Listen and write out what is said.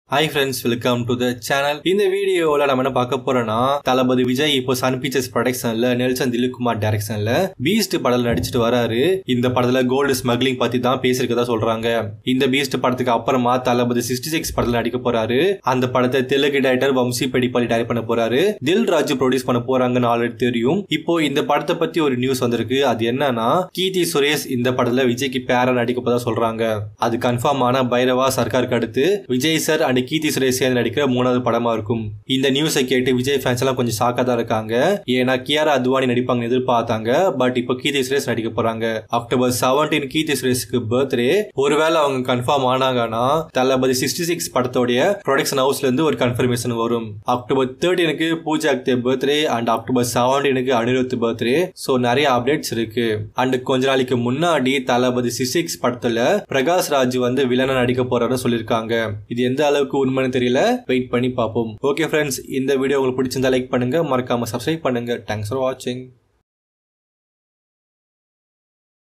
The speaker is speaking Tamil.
hi friends welcome to the channel இந்த வீடியோவில் நம்ம என்ன பார்க்க போறோம்னா தளபதி விஜய் இப்போ சன் பிக்சர்ஸ் ப்ரொடக்ஷன்ல நெல்சன் திலீப்குமார் டைரக்ஷன்ல பீஸ்ட் படத்துல நடிச்சிட்டு வராரு இந்த படத்துல கோல்டு ஸ்மக்லிங் பத்தி தான் பேசிருக்கதா சொல்றாங்க இந்த பீஸ்ட் படத்துக்கு அப்புறமா தளபதி சிக்ஸ்டி சிக்ஸ் படத்துல நடிக்க போறாரு அந்த படத்தை தெலுங்கு டைரக்டர் வம்சி பெடிப்பாலி டைரக்ட் பண்ண போறாரு தில் ராஜு ப்ரொடியூஸ் பண்ண போறாங்கன்னு ஆல்ரெடி தெரியும் இப்போ இந்த படத்தை பத்தி ஒரு நியூஸ் வந்திருக்கு அது என்னன்னா கீர்த்தி சுரேஷ் இந்த படத்துல விஜய்க்கு பேரா நடிக்க போதா சொல்றாங்க அது கன்ஃபார்ம் ஆன பைரவா சர்க்காருக்கு அடுத்து விஜய் சார் அண்ட் கீர்த்தி சுரேஷ் சேர்ந்து நடிக்கிற மூணாவது படமா இருக்கும் இந்த நியூஸை கேட்டு விஜய் ஃபேன்ஸ் எல்லாம் கொஞ்சம் ஷாக்கா தான் இருக்காங்க ஏன்னா கியாரா அத்வானி நடிப்பாங்கன்னு எதிர்பார்த்தாங்க பட் இப்போ கீர்த்தி சுரேஷ் நடிக்க போறாங்க அக்டோபர் செவன்டீன் கீர்த்தி சுரேஷ்க்கு பர்த்டே ஒருவேளை அவங்க கன்ஃபார்ம் ஆனாங்கன்னா தளபதி சிக்ஸ்டி சிக்ஸ் படத்தோடைய ப்ரொடக்ஷன் ஹவுஸ்ல இருந்து ஒரு கன்ஃபர்மேஷன் வரும் அக்டோபர் தேர்ட்டீனுக்கு Pooja Hegde birthday and October செவன்டீனுக்கு அனிருத் பர்த்டே ஸோ நிறைய அப்டேட்ஸ் இருக்கு அண்ட் கொஞ்ச நாளைக்கு முன்னாடி தளபதி சிக்ஸ் சிக்ஸ் படத்துல பிரகாஷ் ராஜ் வந்து வில்லனா நடிக்க போறாருன்னு சொல்லியிருக்காங்க இது எந்த அளவுக்கு உண்மைன்னு தெரியல வெயிட் பண்ணி பார்ப்போம் ஓகே ஃப்ரெண்ட்ஸ் இந்த வீடியோ உங்களுக்கு பிடிச்சிருந்தா லைக் பண்ணுங்க மறக்காம சப்ஸ்கிரைப் பண்ணுங்க தேங்க்ஸ் ஃபார் வாட்சிங்